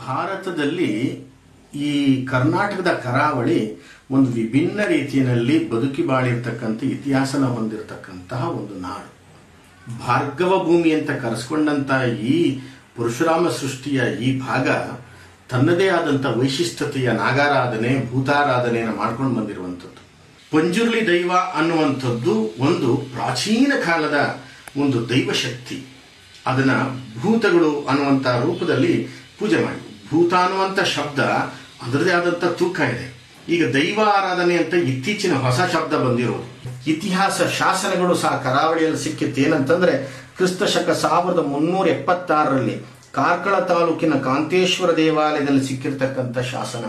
ಭಾರತದಲ್ಲಿ ಈ ಕರ್ನಾಟಕದ ಕರಾವಳಿ ಒಂದು ವಿಭಿನ್ನ ರೀತಿಯಲ್ಲಿ ಬದುಕಿ ಬಾಳಿರ್ತಕ್ಕಂಥ ಇತಿಹಾಸನ ಹೊಂದಿರತಕ್ಕಂತಹ ಒಂದು ನಾಡು ಭಾರ್ಗವ ಭೂಮಿ ಅಂತ ಕರೆಸ್ಕೊಂಡಂತ ಈ ಪರಶುರಾಮ ಸೃಷ್ಟಿಯ ಈ ಭಾಗ ತನ್ನದೇ ಆದಂತ ವೈಶಿಷ್ಟ್ಯತೆಯ ನಾಗಾರಾಧನೆ ಭೂತಾರಾಧನೆಯನ್ನು ಮಾಡ್ಕೊಂಡು ಬಂದಿರುವಂಥದ್ದು ಪಂಜುರ್ಲಿ ದೈವ ಅನ್ನುವಂಥದ್ದು ಒಂದು ಪ್ರಾಚೀನ ಕಾಲದ ಒಂದು ದೈವ ಶಕ್ತಿ ಅದನ್ನ ಭೂತಗಳು ಅನ್ನುವಂಥ ರೂಪದಲ್ಲಿ ಪೂಜೆ ಮಾಡಿ ಭೂತ ಅನ್ನುವಂಥ ಶಬ್ದ ಅದರದೇ ಆದಂಥ ತೂಕ ಇದೆ ಈಗ ದೈವ ಆರಾಧನೆ ಅಂತ ಇತ್ತೀಚಿನ ಹೊಸ ಶಬ್ದ ಬಂದಿರೋದು ಇತಿಹಾಸ ಶಾಸನಗಳು ಸಹ ಕರಾವಳಿಯಲ್ಲಿ ಸಿಕ್ಕಿತ್ತು ಏನಂತಂದ್ರೆ ಕ್ರಿಸ್ತ ಶಕ ಸಾವಿರದ ಮುನ್ನೂರ ಎಪ್ಪತ್ತಾರರಲ್ಲಿ ಕಾರ್ಕಳ ತಾಲೂಕಿನ ಕಾಂತೇಶ್ವರ ದೇವಾಲಯದಲ್ಲಿ ಸಿಕ್ಕಿರ್ತಕ್ಕಂಥ ಶಾಸನ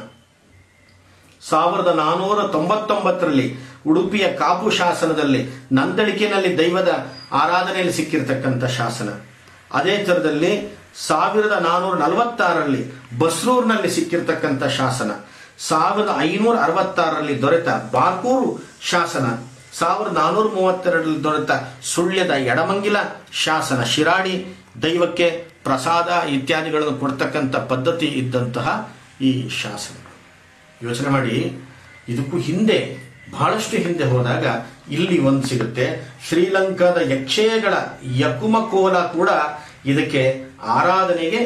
ಸಾವಿರದ ನಾನೂರ ತೊಂಬತ್ತೊಂಬತ್ತರಲ್ಲಿ ಉಡುಪಿಯ ಕಾಪು ಶಾಸನದಲ್ಲಿ ನಂದಳಿಕೆನಲ್ಲಿ ದೈವದ ಆರಾಧನೆಯಲ್ಲಿ ಸಿಕ್ಕಿರ್ತಕ್ಕಂಥ ಶಾಸನ ಅದೇ ಥರದಲ್ಲಿ ಸಾವಿರದ ನಾನೂರ ನಲವತ್ತಾರರಲ್ಲಿ ಬಸ್ರೂರ್ನಲ್ಲಿ ಸಿಕ್ಕಿರ್ತಕ್ಕಂಥ ಶಾಸನ ಸಾವಿರದ ಐನೂರ ಅರವತ್ತಾರರಲ್ಲಿ ದೊರೆತ ಬಾರ್ಕೂರು ಶಾಸನ ಸಾವಿರದ ನಾನೂರ ಮೂವತ್ತೆರಡರಲ್ಲಿ ದೊರೆತ ಸುಳ್ಯದ ಎಡಮಂಗಿಲ ಶಾಸನ ಶಿರಾಡಿ ದೈವಕ್ಕೆ ಪ್ರಸಾದ ಇತ್ಯಾದಿಗಳನ್ನು ಕೊಡ್ತಕ್ಕಂಥ ಪದ್ಧತಿ ಇದ್ದಂತಹ ಈ ಶಾಸನಗಳು ಯೋಚನೆ ಮಾಡಿ ಇದಕ್ಕೂ ಹಿಂದೆ ಬಹಳಷ್ಟು ಹಿಂದೆ ಹೋದಾಗ ಇಲ್ಲಿ ಒಂದು ಸಿಗುತ್ತೆ ಶ್ರೀಲಂಕಾದ ಯಕ್ಷೇಗಳ ಯಕುಮ ಕೋಲ ಕೂಡ ಇದಕ್ಕೆ ಆರಾಧನೆಗೆ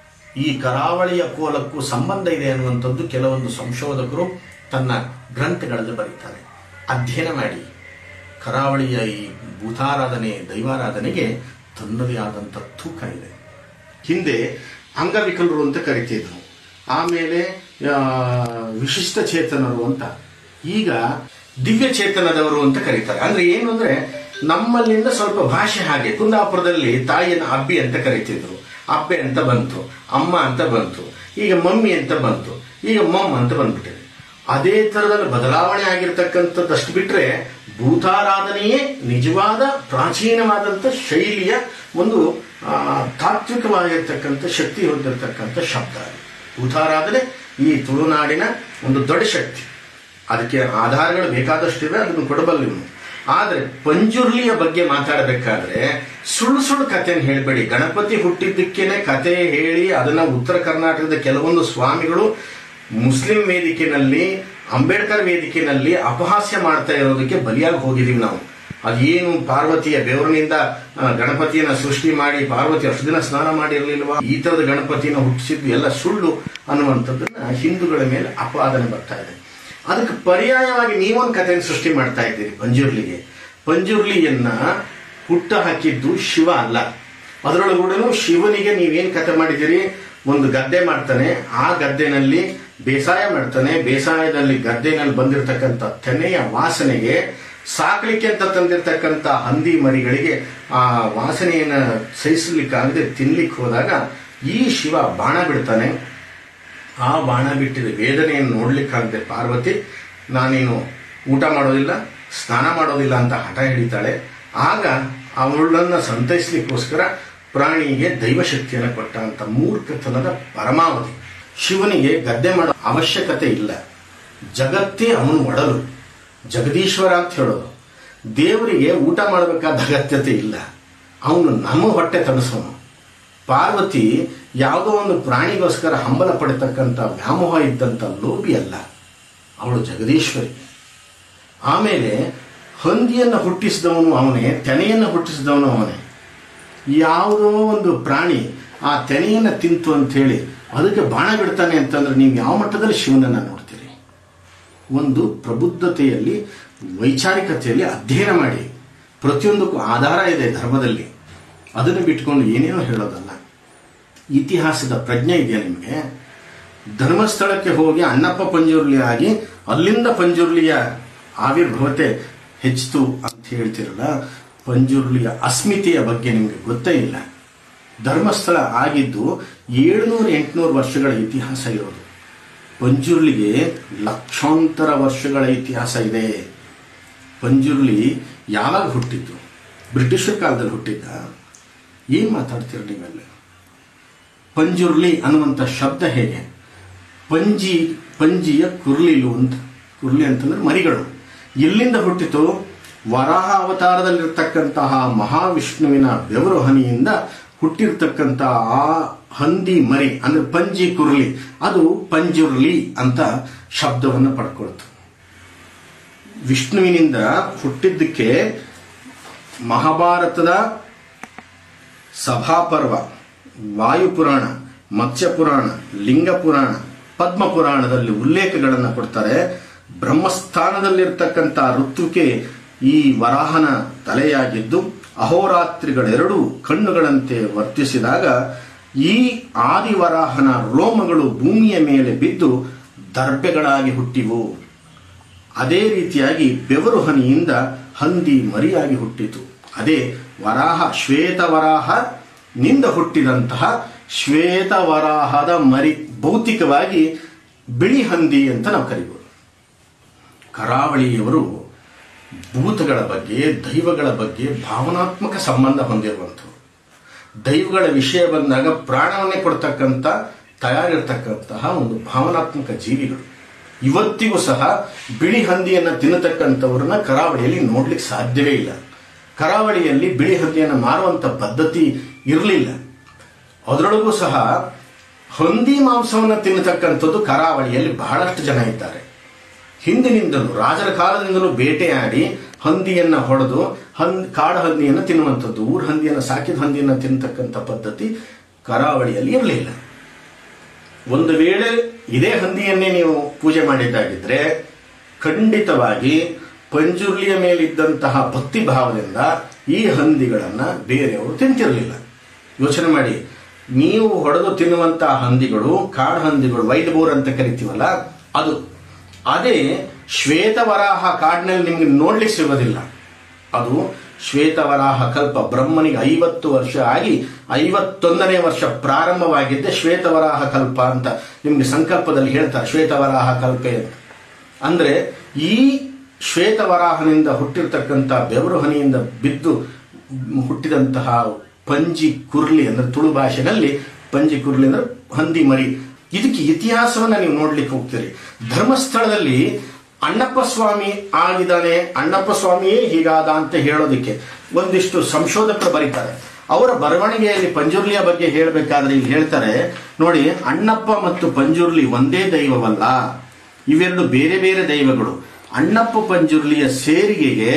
ಈ ಕರಾವಳಿಯ ಕೋಲಕ್ಕೂ ಸಂಬಂಧ ಇದೆ ಅನ್ನುವಂಥದ್ದು ಕೆಲವೊಂದು ಸಂಶೋಧಕರು ತನ್ನ ಗ್ರಂಥಗಳಲ್ಲಿ ಬರೀತಾರೆ ಅಧ್ಯಯನ ಮಾಡಿ ಕರಾವಳಿಯ ಈ ಭೂತಾರಾಧನೆ ದೈವಾರಾಧನೆಗೆ ತನ್ನದೇ ಆದಂಥ ತೂಕ ಇದೆ ಹಿಂದೆ ಅಂಗವಿಕಲರು ಅಂತ ಕರಿತಿದ್ರು ಆಮೇಲೆ ಆ, ವಿಶಿಷ್ಟ ಚೇತನರು ಅಂತ ಈಗ ದಿವ್ಯ ಚೇತನದವರು ಅಂತ ಕರೀತಾರೆ ಅಂದ್ರೆ ಏನು ಅಂದ್ರೆ ನಮ್ಮಲ್ಲಿಂದ ಸ್ವಲ್ಪ ಭಾಷೆ ಹಾಗೆ ಕುಂದಾಪುರದಲ್ಲಿ ತಾಯಿಯನ್ನು ಅಬ್ಬಿ ಅಂತ ಕರಿತಿದ್ರು ಅಬ್ಬೆ ಅಂತ ಬಂತು ಅಮ್ಮ ಅಂತ ಬಂತು ಈಗ ಮಮ್ಮಿ ಅಂತ ಬಂತು ಈಗ ಮಮ್ಮ ಅಂತ ಬಂದ್ಬಿಟ್ಟಿದೆ ಅದೇ ತರದಲ್ಲಿ ಬದಲಾವಣೆ ಆಗಿರ್ತಕ್ಕಂಥದ್ದಷ್ಟು ಬಿಟ್ರೆ ಭೂತಾರಾಧನೆಯೇ ನಿಜವಾದ ಪ್ರಾಚೀನವಾದಂಥ ಶೈಲಿಯ ಒಂದು ಆ, ತಾತ್ವಿಕವಾಗಿರ್ತಕ್ಕಂಥ ಶಕ್ತಿ ಹೊಂದಿರತಕ್ಕಂಥ ಶಬ್ದ ಅದು. ಭೂತಾರಾಧನೆ ಈ ತುಳುನಾಡಿನ ಒಂದು ದೊಡ್ಡ ಶಕ್ತಿ ಅದಕ್ಕೆ ಆಧಾರಗಳು ಬೇಕಾದಷ್ಟಿವೆ ಅದನ್ನು ಕೊಡಬಲ್ಲ ನೀವು ಆದ್ರೆ ಪಂಜುರ್ಲಿಯ ಬಗ್ಗೆ ಮಾತಾಡಬೇಕಾದ್ರೆ ಸುಳ್ಳು ಸುಳ್ಳು ಕಥೆಯನ್ನು ಹೇಳಬೇಡಿ ಗಣಪತಿ ಹುಟ್ಟಿದ್ದಕ್ಕೇನೆ ಕತೆ ಹೇಳಿ ಅದನ್ನ ಉತ್ತರ ಕರ್ನಾಟಕದ ಕೆಲವೊಂದು ಸ್ವಾಮಿಗಳು ಮುಸ್ಲಿಂ ವೇದಿಕೆನಲ್ಲಿ ಅಂಬೇಡ್ಕರ್ ವೇದಿಕೆನಲ್ಲಿ ಅಪಹಾಸ್ಯ ಮಾಡ್ತಾ ಇರೋದಕ್ಕೆ ಬಲಿಯಾಗಿ ಹೋಗಿದೀವಿ ನಾವು ಅದೇನು ಪಾರ್ವತಿಯ ಬೆವರಿನಿಂದ ಆ, ಗಣಪತಿಯನ್ನ ಸೃಷ್ಟಿ ಮಾಡಿ ಪಾರ್ವತಿ ಅಷ್ಟು ದಿನ ಸ್ನಾನ ಮಾಡಿರ್ಲಿಲ್ವಾ ಈ ತರದ ಗಣಪತಿನ ಹುಟ್ಟಿಸಿದ್ದು ಎಲ್ಲ ಸುಳ್ಳು ಅನ್ನುವಂಥದ್ದನ್ನ ಹಿಂದೂಗಳ ಮೇಲೆ ಅಪಾದನೆ ಬರ್ತಾ ಇದೆ ಅದಕ್ಕೆ ಪರ್ಯಾಯವಾಗಿ ನೀವೊಂದು ಕಥೆಯನ್ನು ಸೃಷ್ಟಿ ಮಾಡ್ತಾ ಇದ್ದೀರಿ ಪಂಜುರ್ಲಿಗೆ ಪಂಜುರ್ಲಿಯನ್ನ ಹುಟ್ಟ ಹಾಕಿದ್ದು ಶಿವ ಅಲ್ಲ ಅದರೊಳಗೂಡನು ಶಿವನಿಗೆ ನೀವೇನ್ ಕಥೆ ಮಾಡಿದಿರಿ ಒಂದು ಗದ್ದೆ ಮಾಡ್ತಾನೆ ಆ ಗದ್ದೆನಲ್ಲಿ ಬೇಸಾಯ ಮಾಡ್ತಾನೆ ಬೇಸಾಯದಲ್ಲಿ ಗದ್ದೆನಲ್ಲಿ ಬಂದಿರತಕ್ಕಂಥ ತೆನೆಯ ವಾಸನೆಗೆ ಸಾಕ್ಲಿಕ್ಕೆ ಅಂತ ತಂದಿರತಕ್ಕಂಥ ಹಂದಿ ಮರಿಗಳಿಗೆ ಆ ವಾಸನೆಯನ್ನ ಸಹಿಸಲಿಕ್ಕಾಗದೆ ತಿನ್ಲಿಕ್ಕೆ ಹೋದಾಗ ಈ ಶಿವ ಬಾಣ ಬಿಡ್ತಾನೆ ಆ ಬಾಣ ಬಿಟ್ಟಿದ ವೇದನೆಯನ್ನು ನೋಡ್ಲಿಕ್ಕಾಗದೆ ಪಾರ್ವತಿ ನಾನೇನು ಊಟ ಮಾಡೋದಿಲ್ಲ ಸ್ನಾನ ಮಾಡೋದಿಲ್ಲ ಅಂತ ಹಠ ಹಿಡಿತಾಳೆ ಆಗ ಅವಳನ್ನ ಸಂತೈಸ್ಲಿಕ್ಕೋಸ್ಕರ ಪ್ರಾಣಿಗೆ ದೈವಶಕ್ತಿಯನ್ನು ಕೊಟ್ಟ ಅಂತ ಮೂರ್ಖತನದ ಪರಮಾವಧಿ ಶಿವನಿಗೆ ಗದ್ದೆ ಮಾಡೋ ಅವಶ್ಯಕತೆ ಇಲ್ಲ ಜಗತ್ತೇ ಅವನು ಒಡಲು ಜಗದೀಶ್ವರ ಅಂತ ಹೇಳೋದು ದೇವರಿಗೆ ಊಟ ಮಾಡಬೇಕಾದ ಅಗತ್ಯತೆ ಇಲ್ಲ ಅವನು ನಮ್ಮ ಹೊಟ್ಟೆ ತಣಿಸೋನು ಪಾರ್ವತಿ ಯಾವುದೋ ಒಂದು ಪ್ರಾಣಿಗೋಸ್ಕರ ಹಂಬಲ ಪಡತಕ್ಕಂಥ ವ್ಯಾಮೋಹ ಇದ್ದಂಥ ಲೋಭಿ ಅಲ್ಲ ಅವಳು ಜಗದೀಶ್ವರಿ ಆಮೇಲೆ ಹಂದಿಯನ್ನು ಹುಟ್ಟಿಸಿದವನು ಅವನೇ ತೆನೆಯನ್ನು ಹುಟ್ಟಿಸಿದವನು ಅವನೇ ಯಾವುದೋ ಒಂದು ಪ್ರಾಣಿ ಆ ತೆನೆಯನ್ನು ತಿಂತು ಅಂತ ಹೇಳಿ ಅದಕ್ಕೆ ಬಾಣ ಬಿಡ್ತಾನೆ ಅಂತಂದ್ರೆ ನೀವು ಯಾವ ಮಟ್ಟದಲ್ಲಿ ಶಿವನನ್ನ ನೋಡ್ತೀರಿ ಒಂದು ಪ್ರಬುದ್ಧತೆಯಲ್ಲಿ ವೈಚಾರಿಕತೆಯಲ್ಲಿ ಅಧ್ಯಯನ ಮಾಡಿ ಪ್ರತಿಯೊಂದಕ್ಕೂ ಆಧಾರ ಇದೆ ಧರ್ಮದಲ್ಲಿ ಅದನ್ನು ಬಿಟ್ಕೊಂಡು ಏನೇನೋ ಹೇಳೋದಲ್ಲ ಇತಿಹಾಸದ ಪ್ರಜ್ಞೆ ಇದೆಯಾ ನಿಮಗೆ ಧರ್ಮಸ್ಥಳಕ್ಕೆ ಹೋಗಿ ಅನ್ನಪ್ಪ ಪಂಜುರ್ಲಿ ಆಗಿ ಅಲ್ಲಿಂದ ಪಂಜುರ್ಲಿಯ ಆವಿರ್ಭವತೆ ಹೆಚ್ಚಿತು ಅಂತ ಹೇಳ್ತಿರಲ್ಲ ಪಂಜುರ್ಲಿಯ ಅಸ್ಮಿತೆಯ ಬಗ್ಗೆ ನಿಮಗೆ ಗೊತ್ತೇ ಇಲ್ಲ ಧರ್ಮಸ್ಥಳ ಆಗಿದ್ದು ಏಳುನೂರು ಎಂಟುನೂರು ವರ್ಷಗಳ ಇತಿಹಾಸ ಇರೋದು ಪಂಜುರ್ಲಿಗೆ ಲಕ್ಷಾಂತರ ವರ್ಷಗಳ ಇತಿಹಾಸ ಇದೆ ಪಂಜುರ್ಲಿ ಯಾವಾಗ ಹುಟ್ಟಿದ್ದು ಬ್ರಿಟಿಷರ ಕಾಲದಲ್ಲಿ ಹುಟ್ಟಿದ್ದ ಏನ್ ಮಾತಾಡ್ತೀರ ನೀವೆಲ್ಲ ಪಂಜುರ್ಲಿ ಅನ್ನುವಂಥ ಶಬ್ದ ಹೇಗೆ ಪಂಜಿ ಪಂಜಿಯ ಕುರ್ಲಿಲು ಅಂತ ಕುರ್ಲಿ ಅಂತಂದ್ರೆ ಮರಿಗಳು ಎಲ್ಲಿಂದ ಹುಟ್ಟಿತು ವರಾಹ ಅವತಾರದಲ್ಲಿರ್ತಕ್ಕಂತಹ ಮಹಾವಿಷ್ಣುವಿನ ಬೆವರು ಹನಿಯಿಂದ ಹುಟ್ಟಿರ್ತಕ್ಕಂಥ ಆ ಹಂದಿ ಮರಿ ಅಂದ್ರೆ ಪಂಜಿ ಕುರ್ಲಿ ಅದು ಪಂಜುರ್ಲಿ ಅಂತ ಶಬ್ದವನ್ನು ಪಡ್ಕೊಳ್ತು ವಿಷ್ಣುವಿನಿಂದ ಹುಟ್ಟಿದ್ದಕ್ಕೆ ಮಹಾಭಾರತದ ಸಭಾಪರ್ವ ವಾಯುಪುರಾಣ ಮತ್ಸ್ಯಪುರಾಣ ಲಿಂಗ ಪುರಾಣ ಪದ್ಮ ಪುರಾಣದಲ್ಲಿ ಉಲ್ಲೇಖಗಳನ್ನು ಕೊಡ್ತಾರೆ ಬ್ರಹ್ಮಸ್ಥಾನದಲ್ಲಿರ್ತಕ್ಕಂಥ ಋತುಕ್ಕೆ ಈ ವರಾಹನ ತಲೆಯಾಗಿದ್ದು ಅಹೋರಾತ್ರಿಗಳೆರಡೂ ಕಣ್ಣುಗಳಂತೆ ವರ್ತಿಸಿದಾಗ ಈ ಆದಿವರಾಹನ ರೋಮಗಳು ಭೂಮಿಯ ಮೇಲೆ ಬಿದ್ದು ದರ್ಬೆಗಳಾಗಿ ಹುಟ್ಟಿವು ಅದೇ ರೀತಿಯಾಗಿ ಬೆವರು ಹನಿಯಿಂದ ಹಂದಿ ಮರಿಯಾಗಿ ಹುಟ್ಟಿತು ಅದೇ ವರಾಹ ಶ್ವೇತವರಾಹ ನಿಂದ ಹುಟ್ಟಿದಂತಹ ಶ್ವೇತವರಾಹದ ಮರಿ ಭೌತಿಕವಾಗಿ ಬಿಳಿ ಹಂದಿ ಅಂತ ನಾವು ಕರಿಬೋದು ಕರಾವಳಿಯವರು ಭೂತಗಳ ಬಗ್ಗೆ ದೈವಗಳ ಬಗ್ಗೆ ಭಾವನಾತ್ಮಕ ಸಂಬಂಧ ಹೊಂದಿರುವಂಥವ್ರು ದೈವಗಳ ವಿಷಯ ಬಂದಾಗ ಪ್ರಾಣವನ್ನೇ ಕೊಡ್ತಕ್ಕಂಥ ತಯಾರಿರ್ತಕ್ಕಂತಹ ಒಂದು ಭಾವನಾತ್ಮಕ ಜೀವಿಗಳು ಇವತ್ತಿಗೂ ಸಹ ಬಿಳಿ ಹಂದಿಯನ್ನು ತಿನ್ನತಕ್ಕಂಥವ್ರನ್ನ ಕರಾವಳಿಯಲ್ಲಿ ನೋಡ್ಲಿಕ್ಕೆ ಸಾಧ್ಯವೇ ಇಲ್ಲ ಕರಾವಳಿಯಲ್ಲಿ ಬಿಳಿ ಹಂದಿಯನ್ನು ಮಾರುವಂತ ಪದ್ಧತಿ ಇರಲಿಲ್ಲ ಅದರೊಳಗೂ ಸಹ ಹಂದಿ ಮಾಂಸವನ್ನು ತಿನ್ನತಕ್ಕಂಥದ್ದು ಕರಾವಳಿಯಲ್ಲಿ ಬಹಳಷ್ಟು ಜನ ಇದ್ದಾರೆ ಹಿಂದಿನಿಂದಲೂ ರಾಜರ ಕಾಲದಿಂದಲೂ ಬೇಟೆಯಾಡಿ ಹಂದಿಯನ್ನ ಹೊಡೆದು ಹಂದ್ ಕಾಡು ಹಂದಿಯನ್ನು ತಿನ್ನುವಂಥದ್ದು ಊರ್ ಹಂದಿಯನ್ನು ಸಾಕಿದ ಹಂದಿಯನ್ನು ತಿನ್ನತಕ್ಕಂಥ ಪದ್ಧತಿ ಕರಾವಳಿಯಲ್ಲಿ ಇರಲಿಲ್ಲ ಒಂದು ವೇಳೆ ಇದೇ ಹಂದಿಯನ್ನೇ ನೀವು ಪೂಜೆ ಮಾಡಿದ್ದಾಗಿದ್ರೆ ಖಂಡಿತವಾಗಿ ಪಂಜುರ್ಲಿಯ ಮೇಲಿದ್ದಂತಹ ಭಕ್ತಿ ಭಾವದಿಂದ ಈ ಹಂದಿಗಳನ್ನ ಬೇರೆಯವರು ತಿಂತಿರಲಿಲ್ಲ ಯೋಚನೆ ಮಾಡಿ ನೀವು ಹೊಡೆದು ತಿನ್ನುವಂತಹ ಹಂದಿಗಳು ಕಾಡು ಹಂದಿಗಳು ವೈಟ್ ಬೋರ್ ಅಂತ ಕರಿತೀವಲ್ಲ ಅದು ಅದೇ ಶ್ವೇತವರಾಹ ಕಾಡಿನಲ್ಲಿ ನಿಮ್ಗೆ ನೋಡ್ಲಿಕ್ಕೆ ಸಿಗೋದಿಲ್ಲ ಅದು ಶ್ವೇತವರಾಹ ಕಲ್ಪ ಬ್ರಹ್ಮನಿಗೆ ಐವತ್ತು ವರ್ಷ ಆಗಿ ಐವತ್ತೊಂದನೇ ವರ್ಷ ಪ್ರಾರಂಭವಾಗಿದ್ದೆ ಶ್ವೇತವರಾಹ ಕಲ್ಪ ಅಂತ ನಿಮ್ಗೆ ಸಂಕಲ್ಪದಲ್ಲಿ ಹೇಳ್ತಾರೆ ಶ್ವೇತವರಾಹ ಕಲ್ಪೆ ಅಂತ ಅಂದ್ರೆ ಈ ಶ್ವೇತವರಾಹನಿಂದ ಹುಟ್ಟಿರ್ತಕ್ಕಂಥ ಬೆವರು ಹನಿಯಿಂದ ಬಿದ್ದು ಹುಟ್ಟಿದಂತಹ ಪಂಜಿ ಕುರ್ಲಿ ಅಂದ್ರೆ ತುಳು ಭಾಷೆನಲ್ಲಿ ಪಂಜಿ ಕುರ್ಲಿ ಅಂದ್ರೆ ಹಂದಿ ಮರಿ ಇದಕ್ಕೆ ಇತಿಹಾಸವನ್ನ ನೀವು ನೋಡ್ಲಿಕ್ಕೆ ಹೋಗ್ತೀರಿ ಧರ್ಮಸ್ಥಳದಲ್ಲಿ ಅಣ್ಣಪ್ಪ ಸ್ವಾಮಿ ಆಗಿದ್ದಾನೆ ಅಣ್ಣಪ್ಪ ಸ್ವಾಮಿಯೇ ಹೀಗಾದ ಅಂತ ಹೇಳೋದಕ್ಕೆ ಒಂದಿಷ್ಟು ಸಂಶೋಧಕರು ಬರೀತಾರೆ ಅವರ ಬರವಣಿಗೆಯಲ್ಲಿ ಪಂಜುರ್ಲಿಯ ಬಗ್ಗೆ ಹೇಳಬೇಕಾದ್ರೆ ಇಲ್ಲಿ ಹೇಳ್ತಾರೆ ನೋಡಿ ಅಣ್ಣಪ್ಪ ಮತ್ತು ಪಂಜುರ್ಲಿ ಒಂದೇ ದೈವವಲ್ಲ ಇವೆರಡು ಬೇರೆ ಬೇರೆ ದೈವಗಳು ಅಣ್ಣಪ್ಪ ಪಂಜುರ್ಲಿಯ ಸೇರಿಗೆಗೆ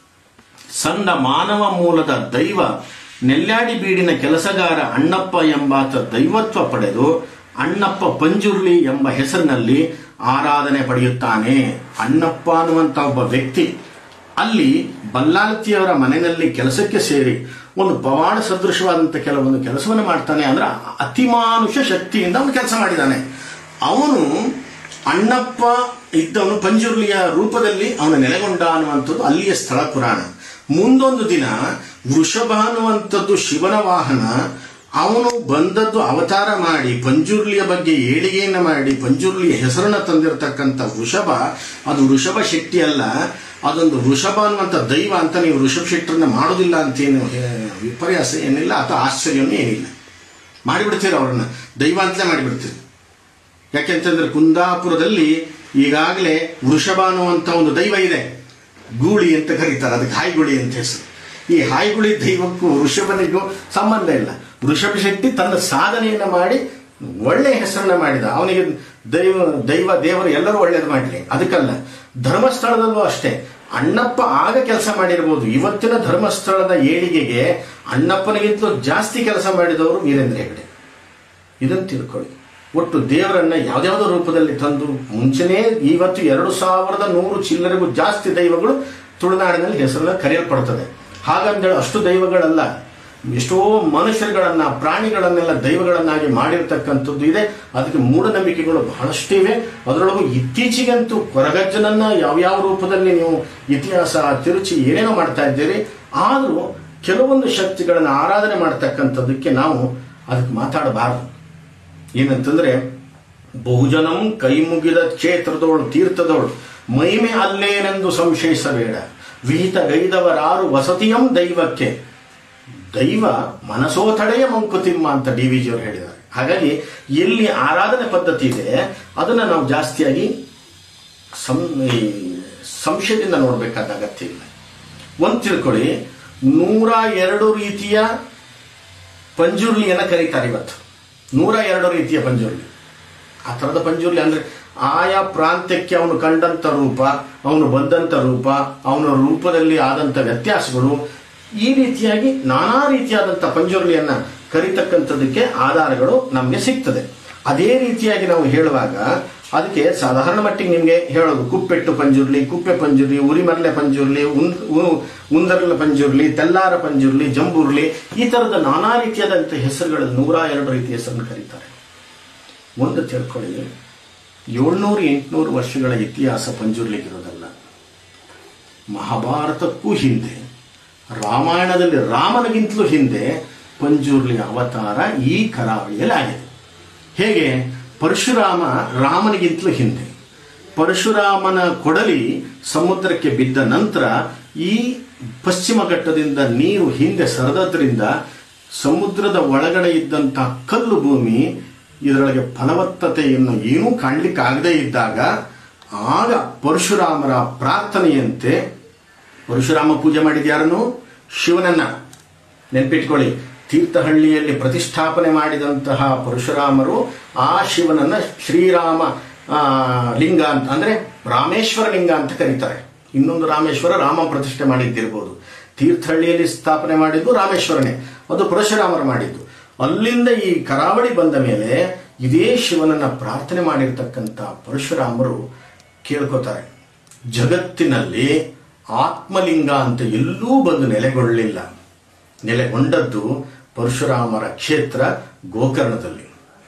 ಸಂದ ಮಾನವ ಮೂಲದ ದೈವ ನೆಲ್ಯಾಡಿ ಬೀಡಿನ ಕೆಲಸಗಾರ ಅಣ್ಣಪ್ಪ ಎಂಬಾತ ದೈವತ್ವ ಪಡೆದು ಅಣ್ಣಪ್ಪ ಪಂಜುರ್ಲಿ ಎಂಬ ಹೆಸರಿನಲ್ಲಿ ಆರಾಧನೆ ಪಡೆಯುತ್ತಾನೆ ಅಣ್ಣಪ್ಪ ಅನ್ನುವಂತ ಒಬ್ಬ ವ್ಯಕ್ತಿ ಅಲ್ಲಿ ಬಲ್ಲಾಲ್ತಿಯವರ ಮನೆಯಲ್ಲಿ ಕೆಲಸಕ್ಕೆ ಸೇರಿ ಒಂದು ಪವಾಡ ಸದೃಶವಾದಂತ ಕೆಲವೊಂದು ಕೆಲಸವನ್ನು ಮಾಡ್ತಾನೆ ಅಂದ್ರೆ ಅತಿಮಾನುಷ ಶಕ್ತಿಯಿಂದ ಅವನು ಕೆಲಸ ಮಾಡಿದ್ದಾನೆ ಅವನು ಅಣ್ಣಪ್ಪ ಇದ್ದವನು ಪಂಜುರ್ಲಿಯ ರೂಪದಲ್ಲಿ ಅವನು ನೆಲೆಗೊಂಡ ಅನ್ನುವಂಥದ್ದು ಅಲ್ಲಿಯ ಸ್ಥಳ ಪುರಾಣ ಮುಂದೊಂದು ದಿನ ವೃಷಭ ಅನ್ನುವಂಥದ್ದು ಶಿವನ ವಾಹನ ಅವನು ಬಂದದ್ದು ಅವತಾರ ಮಾಡಿ ಪಂಜುರ್ಲಿಯ ಬಗ್ಗೆ ಏಳಿಗೆಯನ್ನು ಮಾಡಿ ಪಂಜುರ್ಲಿಯ ಹೆಸರನ್ನ ತಂದಿರತಕ್ಕಂಥ ವೃಷಭ ಅದು ವೃಷಭ ಶೆಟ್ಟಿ ಅಲ್ಲ ಅದೊಂದು ವೃಷಭ ಅನ್ನುವಂಥ ದೈವ ಅಂತ ನೀವು ವೃಷಭ ಶೆಟ್ಟರನ್ನ ಮಾಡೋದಿಲ್ಲ ಅಂತೇನು ಹೇ- ವಿಪರ್ಯಾಸ ಏನಿಲ್ಲ ಅಥವಾ ಆಶ್ಚರ್ಯವೂ ಏನಿಲ್ಲ ಮಾಡಿಬಿಡ್ತೀರಿ ಅವ್ರನ್ನ ದೈವ ಅಂತಲೇ ಮಾಡಿಬಿಡ್ತೀರಿ ಯಾಕೆಂತಂದ್ರೆ ಕುಂದಾಪುರದಲ್ಲಿ ಈಗಾಗಲೇ ವೃಷಭ ಅನ್ನುವಂಥ ಒಂದು ದೈವ ಇದೆ ಗೂಳಿ ಅಂತ ಕರೀತಾರೆ ಅದಕ್ಕೆ ಹಾಯ್ಗುಳಿ ಅಂತ ಹೆಸರು ಈ ಹಾಯ್ಗುಳಿ ದೈವಕ್ಕೂ ವೃಷಭನಿಗೂ ಸಂಬಂಧ ಇಲ್ಲ ವೃಷಭ ಶಕ್ತಿ ತನ್ನ ಸಾಧನೆಯನ್ನ ಮಾಡಿ ಒಳ್ಳೆ ಹೆಸರನ್ನ ಮಾಡಿದ ಅವನಿಗೆ ದೈವ ದೈವ ದೇವರು ಎಲ್ಲರೂ ಒಳ್ಳೇದು ಮಾಡಲಿ ಅದಕ್ಕಲ್ಲ ಧರ್ಮಸ್ಥಳದಲ್ಲೂ ಅಷ್ಟೇ ಅಣ್ಣಪ್ಪ ಆಗ ಕೆಲಸ ಮಾಡಿರ್ಬೋದು ಇವತ್ತಿನ ಧರ್ಮಸ್ಥಳದ ಏಳಿಗೆಗೆ ಅಣ್ಣಪ್ಪನಿಗಿಂತಲೂ ಜಾಸ್ತಿ ಕೆಲಸ ಮಾಡಿದವರು ವೀರೇಂದ್ರ ಹೆಗಡೆ ಇದನ್ನು ತಿಳ್ಕೊಳ್ಳಿ ಒಟ್ಟು ದೇವರನ್ನ ಯಾವ್ದಾವುದೋ ರೂಪದಲ್ಲಿ ತಂದು ಮುಂಚೆನೇ ಇವತ್ತು ಎರಡು ಸಾವಿರದ ನೂರು ಚಿಲ್ಲರೆಗೂ ಜಾಸ್ತಿ ದೈವಗಳು ತುಳುನಾಡಿನಲ್ಲಿ ಹೆಸರನ್ನ ಕರೆಯಲ್ಪಡ್ತದೆ ಹಾಗಂದೇಳಿ ಅಷ್ಟು ದೈವಗಳಲ್ಲ ಎಷ್ಟೋ ಮನುಷ್ಯರುಗಳನ್ನ ಪ್ರಾಣಿಗಳನ್ನೆಲ್ಲ ದೈವಗಳನ್ನಾಗಿ ಮಾಡಿರ್ತಕ್ಕಂಥದ್ದು ಇದೆ ಅದಕ್ಕೆ ಮೂಢನಂಬಿಕೆಗಳು ಬಹಳಷ್ಟಿವೆ ಅದರೊಳಗೂ ಇತ್ತೀಚೆಗಂತೂ ಕೊರಗಜ್ಜನನ್ನ ಯಾವ್ಯಾವ ರೂಪದಲ್ಲಿ ನೀವು ಇತಿಹಾಸ ತಿರುಚಿ ಏನೇನೋ ಮಾಡ್ತಾ ಇದ್ದೀರಿ ಆದರೂ ಕೆಲವೊಂದು ಶಕ್ತಿಗಳನ್ನು ಆರಾಧನೆ ಮಾಡ್ತಕ್ಕಂಥದ್ದಕ್ಕೆ ನಾವು ಅದಕ್ಕೆ ಮಾತಾಡಬಾರದು ಏನಂತಂದ್ರೆ ಬಹುಜನಂ ಕೈ ಮುಗಿದ ಕ್ಷೇತ್ರದೋಳು ತೀರ್ಥದೋಳು ಮಹಿಮೆ ಅಲ್ಲೇನೆಂದು ಸಂಶಯಿಸಬೇಡ ವಿಹಿತ ಗೈದವರಾರು ವಸತಿಯಂ ದೈವಕ್ಕೆ ದೈವ ಮನಸೋತಡೆಯ ಮಂಕುತಿಮ್ಮ ಅಂತ ಡಿ ವಿ ಜಿಯವರು ಹೇಳಿದ್ದಾರೆ ಹಾಗಾಗಿ ಎಲ್ಲಿ ಆರಾಧನೆ ಪದ್ಧತಿ ಇದೆ ಅದನ್ನ ನಾವು ಜಾಸ್ತಿಯಾಗಿ ಸಂ ಈ ಸಂಶಯದಿಂದ ನೋಡಬೇಕಾದ ಅಗತ್ಯ ಇಲ್ಲ ಒಂದು ತಿಳ್ಕೊಳ್ಳಿ ನೂರ ಎರಡು ರೀತಿಯ ಪಂಜುರ್ಲಿಯನ್ನ ಕರೀತಾರೆ ಇವತ್ತು ನೂರ ಎರಡು ರೀತಿಯ ಪಂಜುರ್ಲಿ ಆ ಥರದ ಪಂಜುರ್ಲಿ ಅಂದ್ರೆ ಆಯಾ ಪ್ರಾಂತ್ಯಕ್ಕೆ ಅವನು ಕಂಡಂತ ರೂಪ ಅವನು ಬಂದಂತ ರೂಪ ಅವನ ರೂಪದಲ್ಲಿ ಆದಂತ ವ್ಯತ್ಯಾಸಗಳು ಈ ರೀತಿಯಾಗಿ ನಾನಾ ರೀತಿಯಾದಂಥ ಪಂಜುರ್ಲಿಯನ್ನ ಕರಿತಕ್ಕಂಥದ್ದಕ್ಕೆ ಆಧಾರಗಳು ನಮಗೆ ಸಿಗ್ತದೆ ಅದೇ ರೀತಿಯಾಗಿ ನಾವು ಹೇಳುವಾಗ ಅದಕ್ಕೆ ಸಾಧಾರಣ ಮಟ್ಟಿಗೆ ನಿಮಗೆ ಹೇಳೋದು ಕುಪ್ಪೆಟ್ಟು ಪಂಜುರ್ಲಿ ಕುಪ್ಪೆ ಪಂಜುರ್ಲಿ ಉರಿಮರ್ಲೆ ಪಂಜುರ್ಲಿ ಉನ್- ಉ- ಉಂದರ್ಲ ಪಂಜುರ್ಲಿ ತೆಲ್ಲಾರ ಪಂಜುರ್ಲಿ ಜಂಬೂರ್ಲಿ ಈ ತರದ ನಾನಾ ರೀತಿಯಾದಂಥ ಹೆಸರುಗಳಲ್ಲಿ ನೂರ ಎರಡು ರೀತಿಯ ಹೆಸರನ್ನು ಕರೀತಾರೆ ಒಂದು ತಿಳ್ಕೊಳ್ಳಿ ಏಳ್ನೂರು ಎಂಟುನೂರು ವರ್ಷಗಳ ಇತಿಹಾಸ ಪಂಜುರ್ಲಿಗಿರೋದಲ್ಲ ಮಹಾಭಾರತಕ್ಕೂ ಹಿಂದೆ ರಾಮಾಯಣದಲ್ಲಿ ರಾಮನಿಗಿಂತಲೂ ಹಿಂದೆ ಪಂಜುರ್ಲಿಯ ಅವತಾರ ಈ ಕರಾವಳಿಯಲ್ಲಿ ಆಗಿದೆ ಹೇಗೆ ಪರಶುರಾಮ ರಾಮನಿಗಿಂತಲೂ ಹಿಂದೆ ಪರಶುರಾಮನ ಕೊಡಲಿ ಸಮುದ್ರಕ್ಕೆ ಬಿದ್ದ ನಂತರ ಈ ಪಶ್ಚಿಮ ಘಟ್ಟದಿಂದ ನೀರು ಹಿಂದೆ ಸರಿದದ್ರಿಂದ ಸಮುದ್ರದ ಒಳಗಡೆ ಇದ್ದಂತಹ ಕಲ್ಲು ಭೂಮಿ ಇದರೊಳಗೆ ಫಲವತ್ತತೆಯನ್ನು ಏನೂ ಕಾಣಲಿಕ್ಕಾಗದೇ ಇದ್ದಾಗ ಆಗ ಪರಶುರಾಮರ ಪ್ರಾರ್ಥನೆಯಂತೆ ಪರಶುರಾಮ ಪೂಜೆ ಮಾಡಿದ ಯಾರನ್ನು ಶಿವನನ್ನ ನೆನ್ಪಿಟ್ಕೊಳ್ಳಿ ತೀರ್ಥಹಳ್ಳಿಯಲ್ಲಿ ಪ್ರತಿಷ್ಠಾಪನೆ ಮಾಡಿದಂತಹ ಪರಶುರಾಮರು ಆ ಶಿವನನ್ನ ಶ್ರೀರಾಮ ಆ, ಲಿಂಗ ಅಂತ ಅಂದ್ರೆ ರಾಮೇಶ್ವರ ಲಿಂಗ ಅಂತ ಕರೀತಾರೆ ಇನ್ನೊಂದು ರಾಮೇಶ್ವರ ರಾಮ ಪ್ರತಿಷ್ಠೆ ಮಾಡಿದ್ದಿರ್ಬೋದು ತೀರ್ಥಹಳ್ಳಿಯಲ್ಲಿ ಸ್ಥಾಪನೆ ಮಾಡಿದ್ದು ರಾಮೇಶ್ವರನೇ ಅದು ಪರಶುರಾಮರು ಮಾಡಿದ್ದು ಅಲ್ಲಿಂದ ಈ ಕರಾವಳಿ ಬಂದ ಮೇಲೆ ಇದೇ ಶಿವನನ್ನ ಪ್ರಾರ್ಥನೆ ಮಾಡಿರ್ತಕ್ಕಂಥ ಪರಶುರಾಮರು ಕೇಳ್ಕೋತಾರೆ ಜಗತ್ತಿನಲ್ಲಿ ಆತ್ಮಲಿಂಗ ಅಂತ ಎಲ್ಲೂ ಬಂದು ನೆಲೆಗೊಳ್ಳಲಿಲ್ಲ ನೆಲೆಗೊಂಡದ್ದು ಪರಶುರಾಮರ ಕ್ಷೇತ್ರ ಗೋಕರ್ಣದಲ್ಲಿ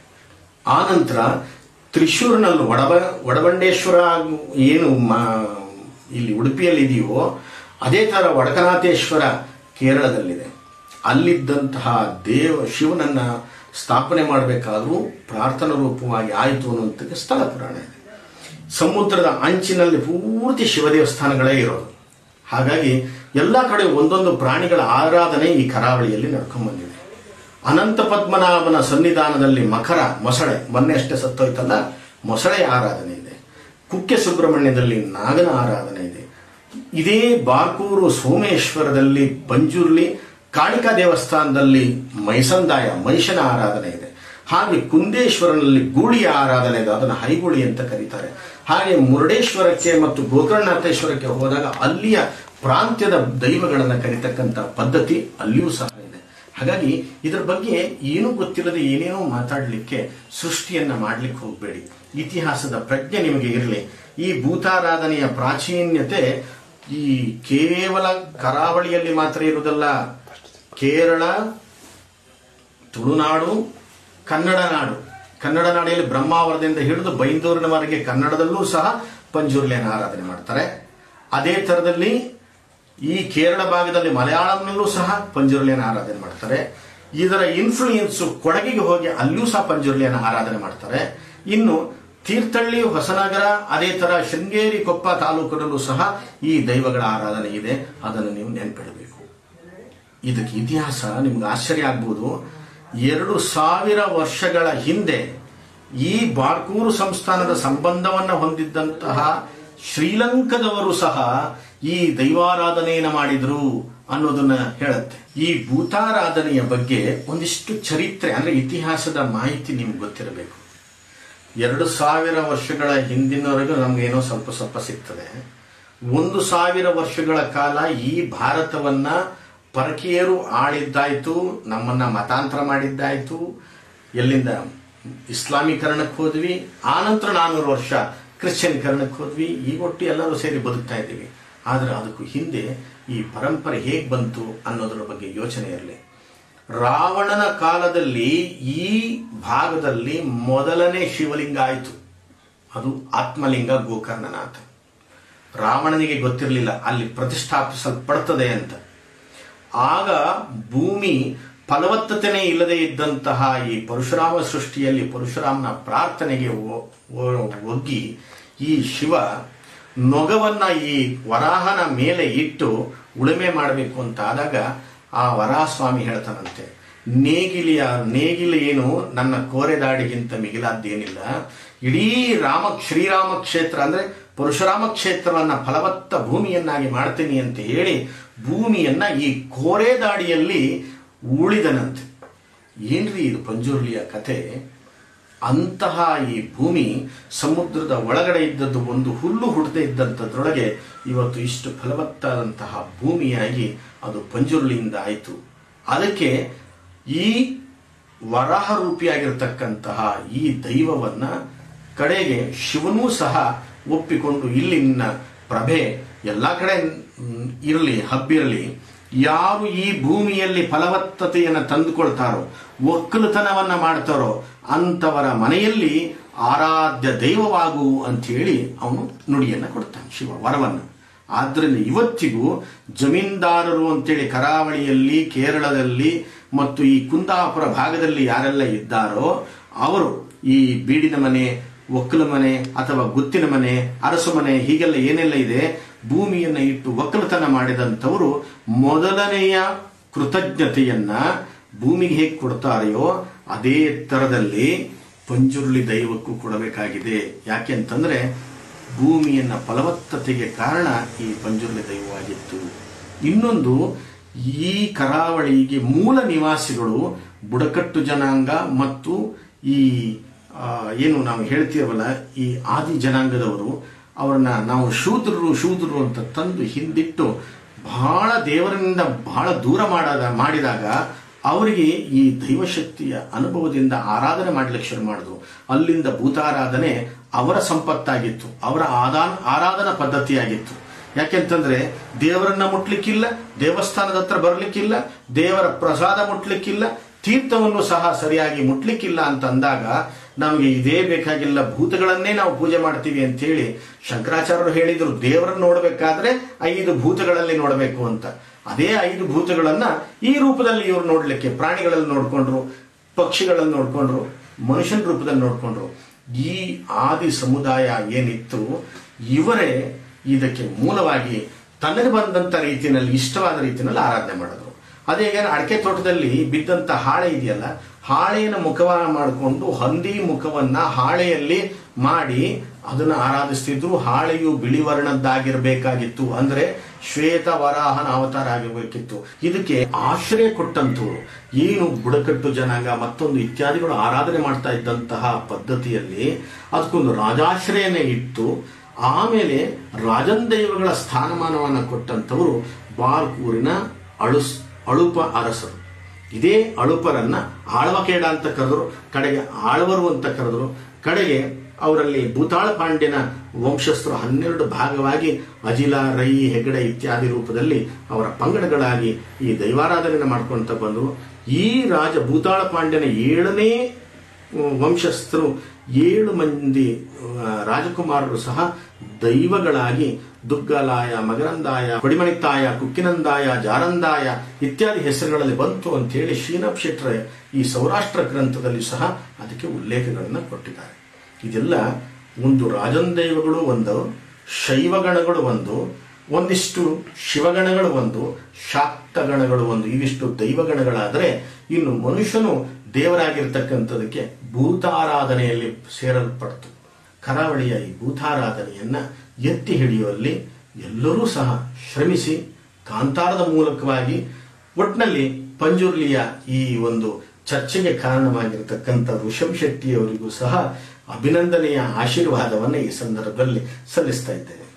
ಆನಂತರ ತ್ರಿಶೂರ್ನಲ್ಲಿ ಒಡಬ ಒಡಬಂಡೇಶ್ವರ ಏನು ಮ- ಇಲ್ಲಿ ಉಡುಪಿಯಲ್ಲಿ ಇದೆಯೋ ಅದೇ ತರ ವಡಕನಾಥೇಶ್ವರ ಕೇರಳದಲ್ಲಿದೆ ಅಲ್ಲಿದ್ದಂತಹ ದೇವ ಶಿವನನ್ನ ಸ್ಥಾಪನೆ ಮಾಡಬೇಕಾದ್ರೂ ಪ್ರಾರ್ಥನಾ ರೂಪವಾಗಿ ಆಯಿತು ಅನ್ನುವಂಥಕ್ಕೆ ಸ್ಥಳ ಪುರಾಣ ಇದೆ ಸಮುದ್ರದ ಅಂಚಿನಲ್ಲಿ ಪೂರ್ತಿ ಶಿವ ದೇವಸ್ಥಾನಗಳೇ ಇರೋದು ಹಾಗಾಗಿ ಎಲ್ಲ ಕಡೆ ಒಂದೊಂದು ಪ್ರಾಣಿಗಳ ಆರಾಧನೆ ಈ ಕರಾವಳಿಯಲ್ಲಿ ನಡ್ಕೊಂಡ್ ಬಂದಿದೆ ಅನಂತ ಪದ್ಮನಾಭನ ಸನ್ನಿಧಾನದಲ್ಲಿ ಮಕರ ಮೊಸಳೆ ಮೊನ್ನೆ ಅಷ್ಟೇ ಸತ್ತೋಯ್ತಲ್ಲ ಮೊಸಳೆ ಆರಾಧನೆ ಇದೆ ಕುಕ್ಕೆ ಸುಬ್ರಹ್ಮಣ್ಯದಲ್ಲಿ ನಾಗನ ಆರಾಧನೆ ಇದೆ ಇದೇ ಬಾರ್ಕೂರು ಸೋಮೇಶ್ವರದಲ್ಲಿ ಪಂಜುರ್ಲಿ ಕಾಳಿಕಾ ದೇವಸ್ಥಾನದಲ್ಲಿ ಮೈಸಂದಾಯ ಮಹಿಷನ ಆರಾಧನೆ ಇದೆ ಹಾಗೆ ಕುಂದೇಶ್ವರನಲ್ಲಿ ಗೂಳಿಯ ಆರಾಧನೆ ಇದೆ ಅದನ್ನು ಹೈಗುಳಿ ಅಂತ ಕರೀತಾರೆ ಹಾಗೆ ಮುರುಡೇಶ್ವರಕ್ಕೆ ಮತ್ತು ಗೋಕರ್ಣನಾಥೇಶ್ವರಕ್ಕೆ ಹೋದಾಗ ಅಲ್ಲಿಯ ಪ್ರಾಂತ್ಯದ ದೈವಗಳನ್ನು ಕರೀತಕ್ಕಂಥ ಪದ್ಧತಿ ಅಲ್ಲಿಯೂ ಸಹ ಇದೆ ಹಾಗಾಗಿ ಇದರ ಬಗ್ಗೆ ಏನೂ ಗೊತ್ತಿಲ್ಲದೆ ಏನೇನೋ ಮಾತಾಡಲಿಕ್ಕೆ ಸೃಷ್ಟಿಯನ್ನ ಮಾಡ್ಲಿಕ್ಕೆ ಹೋಗಬೇಡಿ ಇತಿಹಾಸದ ಪ್ರಜ್ಞೆ ನಿಮಗೆ ಇರಲಿ ಈ ಭೂತಾರಾಧನೆಯ ಪ್ರಾಚೀನ್ಯತೆ ಈ ಕೇವಲ ಕರಾವಳಿಯಲ್ಲಿ ಮಾತ್ರ ಇರುವುದಲ್ಲ ಕೇರಳ ತುಳುನಾಡು ಕನ್ನಡ ನಾಡು ಕನ್ನಡ ನಾಡಿನಲ್ಲಿ ಬ್ರಹ್ಮಾವರದಿಂದ ಹಿಡಿದು ಬೈಂದೂರಿನವರೆಗೆ ಕನ್ನಡದಲ್ಲೂ ಸಹ ಪಂಜುರ್ಲಿಯನ್ನು ಆರಾಧನೆ ಮಾಡ್ತಾರೆ ಅದೇ ತರದಲ್ಲಿ ಈ ಕೇರಳ ಭಾಗದಲ್ಲಿ ಮಲಯಾಳಂನಲ್ಲೂ ಸಹ ಪಂಜುರ್ಲಿಯನ್ನು ಆರಾಧನೆ ಮಾಡ್ತಾರೆ ಇದರ ಇನ್ಫ್ಲೂಯೆನ್ಸ್ ಕೊಡಗಿಗೆ ಹೋಗಿ ಅಲ್ಲಿಯೂ ಸಹ ಪಂಜುರ್ಲಿಯನ್ನು ಆರಾಧನೆ ಮಾಡ್ತಾರೆ ಇನ್ನು ತೀರ್ಥಹಳ್ಳಿ ಹೊಸನಗರ ಅದೇ ತರ ಶೃಂಗೇರಿ ಕೊಪ್ಪ ತಾಲೂಕಿನಲ್ಲೂ ಸಹ ಈ ದೈವಗಳ ಆರಾಧನೆ ಇದೆ ಅದನ್ನು ನೀವು ನೆನ್ಪಿಡಬೇಕು ಇದಕ್ಕೆ ಇತಿಹಾಸ ನಿಮ್ಗೆ ಆಶ್ಚರ್ಯ ಆಗ್ಬೋದು ಎರಡು ಸಾವಿರ ವರ್ಷಗಳ ಹಿಂದೆ ಈ ಬಾರ್ಕೂರು ಸಂಸ್ಥಾನದ ಸಂಬಂಧವನ್ನ ಹೊಂದಿದ್ದಂತಹ ಶ್ರೀಲಂಕದವರು ಸಹ ಈ ದೈವಾರಾಧನೆಯನ್ನ ಮಾಡಿದ್ರು ಅನ್ನೋದನ್ನ ಹೇಳುತ್ತೆ ಈ ಭೂತಾರಾಧನೆಯ ಬಗ್ಗೆ ಒಂದಿಷ್ಟು ಚರಿತ್ರೆ ಅಂದ್ರೆ ಇತಿಹಾಸದ ಮಾಹಿತಿ ನಿಮ್ಗೆ ಗೊತ್ತಿರಬೇಕು ಎರಡು ಸಾವಿರ ವರ್ಷಗಳ ಹಿಂದಿನವರೆಗೂ ನಮ್ಗೇನೋ ಸ್ವಲ್ಪ ಸ್ವಲ್ಪ ಸಿಗ್ತದೆ ಒಂದು ಸಾವಿರ ವರ್ಷಗಳ ಕಾಲ ಈ ಭಾರತವನ್ನ ಪರಕೀಯರು ಆಳಿದ್ದಾಯ್ತು ನಮ್ಮನ್ನ ಮತಾಂತರ ಮಾಡಿದ್ದಾಯ್ತು ಎಲ್ಲಿಂದ ಇಸ್ಲಾಮೀಕರಣಕ್ಕೆ ಹೋದ್ವಿ ಆನಂತರ ನಾನ್ನೂರು ವರ್ಷ ಕ್ರಿಶ್ಚಿಯನ್ಕರಣಕ್ಕೆ ಹೋದ್ವಿ ಈ ಒಟ್ಟು ಎಲ್ಲರೂ ಸೇರಿ ಬದುಕ್ತಾ ಇದ್ದೀವಿ ಆದ್ರೆ ಅದಕ್ಕೂ ಹಿಂದೆ ಈ ಪರಂಪರೆ ಹೇಗೆ ಬಂತು ಅನ್ನೋದರ ಬಗ್ಗೆ ಯೋಚನೆ ಇರಲಿ ರಾವಣನ ಕಾಲದಲ್ಲಿ ಈ ಭಾಗದಲ್ಲಿ ಮೊದಲನೇ ಶಿವಲಿಂಗ ಆಯಿತು ಅದು ಆತ್ಮಲಿಂಗ ಗೋಕರ್ಣನಾಥ ರಾವಣನಿಗೆ ಗೊತ್ತಿರಲಿಲ್ಲ ಅಲ್ಲಿ ಪ್ರತಿಷ್ಠಾಪಿಸಲ್ಪಡ್ತದೆ ಅಂತ ಆಗ ಭೂಮಿ ಫಲವತ್ತತೆನೇ ಇಲ್ಲದೆ ಇದ್ದಂತಹ ಈ ಪರಶುರಾಮ ಸೃಷ್ಟಿಯಲ್ಲಿ ಪರಶುರಾಮನ ಪ್ರಾರ್ಥನೆಗೆ ಒ- ಒ- ಒಗ್ಗಿ ಈ ಶಿವ ನೊಗವನ್ನ ಈ ವರಾಹನ ಮೇಲೆ ಇಟ್ಟು ಉಳುಮೆ ಮಾಡಬೇಕು ಅಂತ ಆದಾಗ ಆ ವರಾಹ ಸ್ವಾಮಿ ಹೇಳ್ತಾನಂತೆ ನೇಗಿಲಿಯ ನೇಗಿಲು ಏನು ನನ್ನ ಕೋರೆದಾಡಿಗಿಂತ ಮಿಗಿಲಾದ್ದೇನಿಲ್ಲ ಇಡೀ ರಾಮ ಶ್ರೀರಾಮ ಕ್ಷೇತ್ರ ಅಂದ್ರೆ ಪರಶುರಾಮ ಕ್ಷೇತ್ರವನ್ನ ಫಲವತ್ತ ಭೂಮಿಯನ್ನಾಗಿ ಮಾಡ್ತೀನಿ ಅಂತ ಹೇಳಿ ಭೂಮಿಯನ್ನ ಈ ಕೋರೆದಾಡಿಯಲ್ಲಿ ಉಳಿದನಂತೆ ಏನ್ರಿ ಇದು ಪಂಜುರ್ಲಿಯ ಕಥೆ ಅಂತಹ ಈ ಭೂಮಿ ಸಮುದ್ರದ ಒಳಗಡೆ ಇದ್ದದ್ದು ಒಂದು ಹುಲ್ಲು ಹುಟ್ಟದೆ ಇದ್ದಂಥದ್ರೊಳಗೆ ಇವತ್ತು ಇಷ್ಟು ಫಲವತ್ತಾದಂತಹ ಭೂಮಿಯಾಗಿ ಅದು ಪಂಜುರ್ಲಿಯಿಂದ ಆಯಿತು ಅದಕ್ಕೆ ಈ ವರಾಹ ರೂಪಿಯಾಗಿರ್ತಕ್ಕಂತಹ ಈ ದೈವವನ್ನ ಕಡೆಗೆ ಶಿವನೂ ಸಹ ಒಪ್ಪಿಕೊಂಡು ಇಲ್ಲಿ ನಿನ್ನ ಪ್ರಭೆ ಎಲ್ಲ ಕಡೆ ಇರಲಿ ಹಬ್ಬಿರಲಿ ಯಾರು ಈ ಭೂಮಿಯಲ್ಲಿ ಫಲವತ್ತತೆಯನ್ನು ತಂದುಕೊಳ್ತಾರೋ ಒಕ್ಕಲುತನವನ್ನ ಮಾಡ್ತಾರೋ ಅಂತವರ ಮನೆಯಲ್ಲಿ ಆರಾಧ್ಯ ದೈವವಾಗು ಅಂತೇಳಿ ಅವನು ನುಡಿಯನ್ನ ಕೊಡ್ತಾನೆ ಶಿವ ವರವನ್ನು ಆದ್ರಿಂದ ಇವತ್ತಿಗೂ ಜಮೀನ್ದಾರರು ಅಂತೇಳಿ ಕರಾವಳಿಯಲ್ಲಿ ಕೇರಳದಲ್ಲಿ ಮತ್ತು ಈ ಕುಂದಾಪುರ ಭಾಗದಲ್ಲಿ ಯಾರೆಲ್ಲ ಇದ್ದಾರೋ ಅವರು ಈ ಬೀಡಿನ ಮನೆ ಒಕ್ಕಲ ಮನೆ ಅಥವಾ ಗುತ್ತಿನ ಮನೆ ಅರಸು ಮನೆ ಹೀಗೆಲ್ಲ ಏನೆಲ್ಲ ಇದೆ ಭೂಮಿಯನ್ನ ಇಟ್ಟು ಒಕ್ಕಲತನ ಮಾಡಿದಂಥವರು ಮೊದಲನೆಯ ಕೃತಜ್ಞತೆಯನ್ನ ಭೂಮಿಗೆ ಹೇಗೆ ಕೊಡ್ತಾರೆಯೋ ಅದೇ ತರದಲ್ಲಿ ಪಂಜುರ್ಲಿ ದೈವಕ್ಕೂ ಕೊಡಬೇಕಾಗಿದೆ ಯಾಕೆ ಅಂತಂದ್ರೆ ಭೂಮಿಯನ್ನ ಫಲವತ್ತತೆಗೆ ಕಾರಣ ಈ ಪಂಜುರ್ಲಿ ದೈವವಾಗಿತ್ತು ಇನ್ನೊಂದು ಈ ಕರಾವಳಿಗೆ ಮೂಲ ನಿವಾಸಿಗಳು ಬುಡಕಟ್ಟು ಜನಾಂಗ ಮತ್ತು ಈ ಆ, ಏನು ನಾವು ಹೇಳ್ತೀವಲ್ಲ ಈ ಆದಿ ಜನಾಂಗದವರು ಅವರನ್ನ ನಾವು ಶೂದ್ರರು ಶೂದ್ರರು ಅಂತ ತಂದು ಹಿಂದಿಟ್ಟು ಬಹಳ ದೇವರಿಂದ ಬಹಳ ದೂರ ಮಾಡಾದ ಮಾಡಿದಾಗ ಅವರಿಗೆ ಈ ದೈವಶಕ್ತಿಯ ಅನುಭವದಿಂದ ಆರಾಧನೆ ಮಾಡ್ಲಿಕ್ಕೆ ಶುರು ಮಾಡಿದ್ರು ಅಲ್ಲಿಂದ ಭೂತಾರಾಧನೆ ಅವರ ಸಂಪತ್ತಾಗಿತ್ತು ಅವರ ಆದಾನ ಆರಾಧನಾ ಪದ್ಧತಿಯಾಗಿತ್ತು ಯಾಕೆಂತಂದ್ರೆ ದೇವರನ್ನ ಮುಟ್ಲಿಕ್ಕಿಲ್ಲ ದೇವಸ್ಥಾನದ ಹತ್ರ ಬರ್ಲಿಕ್ಕಿಲ್ಲ ದೇವರ ಪ್ರಸಾದ ಮುಟ್ಲಿಕ್ಕಿಲ್ಲ ತೀರ್ಥವನ್ನು ಸಹ ಸರಿಯಾಗಿ ಮುಟ್ಲಿಕ್ಕಿಲ್ಲ ಅಂತ ಅಂದಾಗ ನಮಗೆ ಇದೇ ಬೇಕಾಗಿಲ್ಲ ಭೂತಗಳನ್ನೇ ನಾವು ಪೂಜೆ ಮಾಡ್ತೀವಿ ಅಂತ ಹೇಳಿ ಶಂಕರಾಚಾರ್ಯರು ಹೇಳಿದ್ರು ದೇವರನ್ನು ನೋಡಬೇಕಾದ್ರೆ ಐದು ಭೂತಗಳಲ್ಲಿ ನೋಡಬೇಕು ಅಂತ ಅದೇ ಐದು ಭೂತಗಳನ್ನ ಈ ರೂಪದಲ್ಲಿ ಇವರು ನೋಡ್ಲಿಕ್ಕೆ ಪ್ರಾಣಿಗಳಲ್ಲಿ ನೋಡ್ಕೊಂಡ್ರು ಪಕ್ಷಿಗಳಲ್ಲಿ ನೋಡ್ಕೊಂಡ್ರು ಮನುಷ್ಯನ ರೂಪದಲ್ಲಿ ನೋಡ್ಕೊಂಡ್ರು ಈ ಆದಿ ಸಮುದಾಯ ಏನಿತ್ತು ಇವರೇ ಇದಕ್ಕೆ ಮೂಲವಾಗಿ ತನಗೆ ಬಂದಂತ ರೀತಿಯಲ್ಲಿ ಇಷ್ಟವಾದ ರೀತಿಯಲ್ಲಿ ಆರಾಧನೆ ಮಾಡಿದ್ರು ಅದೇ ಈಗ ಅಡಕೆ ತೋಟದಲ್ಲಿ ಬಿದ್ದಂತ ಹಾಳೆ ಇದೆಯಲ್ಲ ಹಾಳೆಯನ್ನು ಮುಖವ ಮಾಡಿಕೊಂಡು ಹಂದಿ ಮುಖವನ್ನ ಹಾಳೆಯಲ್ಲಿ ಮಾಡಿ ಅದನ್ನ ಆರಾಧಿಸ್ತಿದ್ರು ಹಾಳೆಯು ಬಿಳಿ ವರ್ಣದ್ದಾಗಿರ್ಬೇಕಾಗಿತ್ತು ಅಂದ್ರೆ ಶ್ವೇತ ವರಾಹನ ಅವತಾರ ಆಗಿರ್ಬೇಕಿತ್ತು ಇದಕ್ಕೆ ಆಶ್ರಯ ಕೊಟ್ಟಂತವರು ಏನು ಬುಡಕಟ್ಟು ಜನಾಂಗ ಮತ್ತೊಂದು ಇತ್ಯಾದಿಗಳು ಆರಾಧನೆ ಮಾಡ್ತಾ ಇದ್ದಂತಹ ಪದ್ಧತಿಯಲ್ಲಿ ಅದಕ್ಕೊಂದು ರಾಜಾಶ್ರಯನೇ ಇತ್ತು ಆಮೇಲೆ ರಾಜನ್ ದೈವಗಳ ಸ್ಥಾನಮಾನವನ್ನು ಕೊಟ್ಟಂತವರು ಬಾರ್ಕೂರಿನ ಅಳುಸ್ ಅಳುಪ ಅರಸರು ಇದೇ ಅಳುಪರನ್ನ ಆಳ್ವಕೇಡ ಅಂತ ಕರೆದ್ರು ಕಡೆಗೆ ಆಳ್ವರು ಅಂತ ಕರೆದ್ರು ಕಡೆಗೆ ಅವರಲ್ಲಿ ಭೂತಾಳ ಪಾಂಡ್ಯನ ವಂಶಸ್ಥರು ಹನ್ನೆರಡು ಭಾಗವಾಗಿ ಅಜಿಲ ರೈ ಹೆಗಡೆ ಇತ್ಯಾದಿ ರೂಪದಲ್ಲಿ ಅವರ ಪಂಗಡಗಳಾಗಿ ಈ ದೈವಾರಾಧನೆಯನ್ನು ಮಾಡ್ಕೊಂತ ಬಂದರು ಈ ರಾಜ ಭೂತಾಳ ಪಾಂಡ್ಯನ ಏಳನೇ ವಂಶಸ್ಥರು ಏಳು ಮಂದಿ ಆ, ರಾಜಕುಮಾರರು ಸಹ ದೈವಗಳಾಗಿ ದುಗ್ಗಲಾಯ ಮಗರಂದಾಯ ಕೊಡಿಮಣಿತಾಯ ಕುಕ್ಕಿನಂದಾಯ ಜಾರಂದಾಯ ಇತ್ಯಾದಿ ಹೆಸರುಗಳಲ್ಲಿ ಬಂತು ಅಂತ ಹೇಳಿ ಶ್ರೀನಾಥ್ ಶೆಟ್ರೆ ಈ ಸೌರಾಷ್ಟ್ರ ಗ್ರಂಥದಲ್ಲಿ ಸಹ ಅದಕ್ಕೆ ಉಲ್ಲೇಖಗಳನ್ನು ಕೊಟ್ಟಿದ್ದಾರೆ ಇದೆಲ್ಲ ಒಂದು ರಾಜನ್ ದೈವಗಳು ಒಂದು ಶೈವಗಣಗಳು ಒಂದು ಒಂದಿಷ್ಟು ಶಿವಗಣಗಳು ಒಂದು ಶಾಕ್ತಗಣಗಳು ಒಂದು ಇವಿಷ್ಟು ದೈವಗಣಗಳಾದರೆ ಇನ್ನು ಮನುಷ್ಯನು ದೇವರಾಗಿರ್ತಕ್ಕಂಥದಕ್ಕೆ ಭೂತಾರಾಧನೆಯಲ್ಲಿ ಸೇರಲ್ಪಡ್ತು ಕರಾವಳಿಯ ಈ ಭೂತಾರಾಧನೆಯನ್ನ ಎತ್ತಿ ಹಿಡಿಯುವಲ್ಲಿ ಎಲ್ಲರೂ ಸಹ ಶ್ರಮಿಸಿ ಕಾಂತಾರದ ಮೂಲಕವಾಗಿ ಒಟ್ನಲ್ಲಿ ಪಂಜುರ್ಲಿಯ ಈ ಒಂದು ಚರ್ಚೆಗೆ ಕಾರಣವಾಗಿರತಕ್ಕಂಥ ಋಷಭ್ ಶೆಟ್ಟಿಯವರಿಗೂ ಸಹ ಅಭಿನಂದನೆಯ ಆಶೀರ್ವಾದವನ್ನು ಈ ಸಂದರ್ಭದಲ್ಲಿ ಸಲ್ಲಿಸ್ತಾ ಇದ್ದೇನೆ